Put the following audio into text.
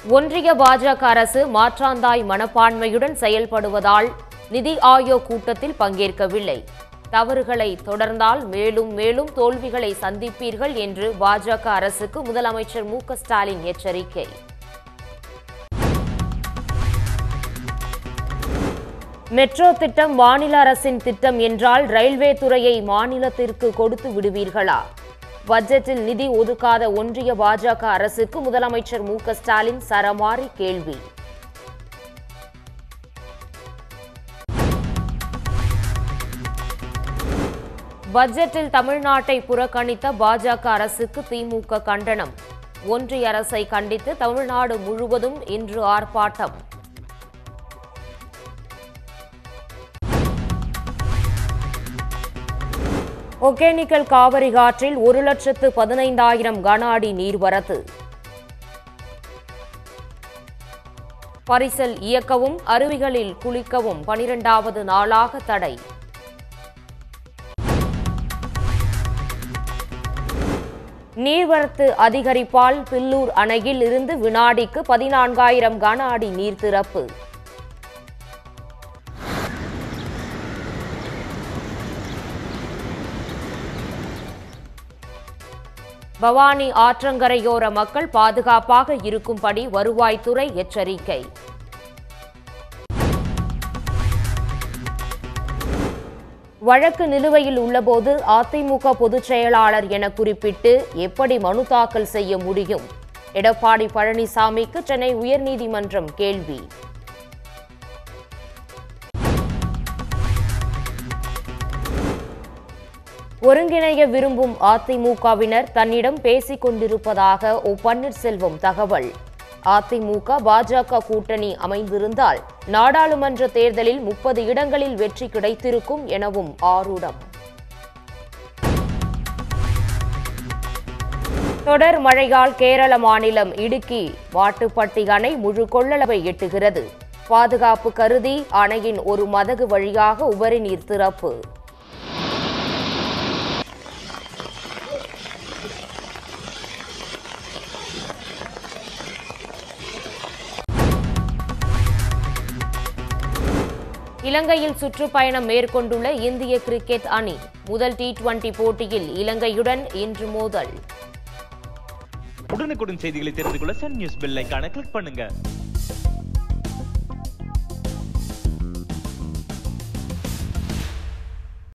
ஒன்றிய பாஜக அரசு மாற்றாந்தாய் மனப்பான்மையுடன் செயல்படுவதால் நிதி ஆயோக் கூட்டத்தில் பங்கேற்கவில்லை தவறுகளை தொடர்ந்தால் மேலும் மேலும் தோல்விகளை சந்திப்பீர்கள் என்று பாஜக அரசுக்கு முதலமைச்சர் மு க ஸ்டாலின் எச்சரிக்கை மெட்ரோ திட்டம் மாநில அரசின் திட்டம் என்றால் ரயில்வே துறையை மாநிலத்திற்கு கொடுத்து விடுவீர்களா பட்ஜெட்டில் நிதி ஒதுக்காத ஒன்றிய பாஜக அரசுக்கு முதலமைச்சர் மு க ஸ்டாலின் சரமாரி கேள்வி பட்ஜெட்டில் தமிழ்நாட்டை புறக்கணித்த பாஜக அரசுக்கு திமுக கண்டனம் ஒன்றிய அரசை கண்டித்து தமிழ்நாடு முழுவதும் இன்று ஆர்ப்பாட்டம் ஒகேனிக்கல் காவிரி ஆற்றில் ஒரு லட்சத்து பதினைந்தாயிரம் கன அடி நீர்வரத்து பரிசல் இயக்கவும் அருவிகளில் குளிக்கவும் பனிரெண்டாவது நாளாக தடை நீர்வரத்து அதிகரிப்பால் பில்லூர் அணையில் இருந்து வினாடிக்கு பதினான்காயிரம் கன அடி நீர் திறப்பு பவானி ஆற்றங்கரையோர மக்கள் பாதுகாப்பாக இருக்கும்படி வருவாய்த்துறை எச்சரிக்கை வழக்கு நிலுவையில் உள்ளபோது அதிமுக பொதுச் செயலாளர் என குறிப்பிட்டு எப்படி மனு தாக்கல் செய்ய முடியும் எடப்பாடி பழனிசாமிக்கு சென்னை உயர்நீதிமன்றம் கேள்வி ஒருங்கிணைய விரும்பும் அதிமுகவினர் தன்னிடம் பேசிக் கொண்டிருப்பதாக ஓ பன்னீர்செல்வம் தகவல் அதிமுக பாஜக கூட்டணி அமைந்திருந்தால் நாடாளுமன்ற தேர்தலில் முப்பது இடங்களில் வெற்றி கிடைத்திருக்கும் எனவும் ஆரூடம் தொடர் மழையால் கேரள மாநிலம் இடுக்கி வாட்டுப்பட்டி அணை முழு கொள்ளளவை எட்டுகிறது பாதுகாப்பு கருதி அணையின் ஒரு மதகு வழியாக உபரி நீர் திறப்பு இலங்கையில் சுற்றுப்பயணம் மேற்கொண்டுள்ள இந்திய கிரிக்கெட் அணி முதல் டி டுவெண்டி போட்டியில் இலங்கையுடன் இன்று மோதல் உடனுக்குடன் செய்திகளை தெரிந்து கொள்ள சன் நியூஸ் பெல் ஐகானை கிளிக் பண்ணுங்க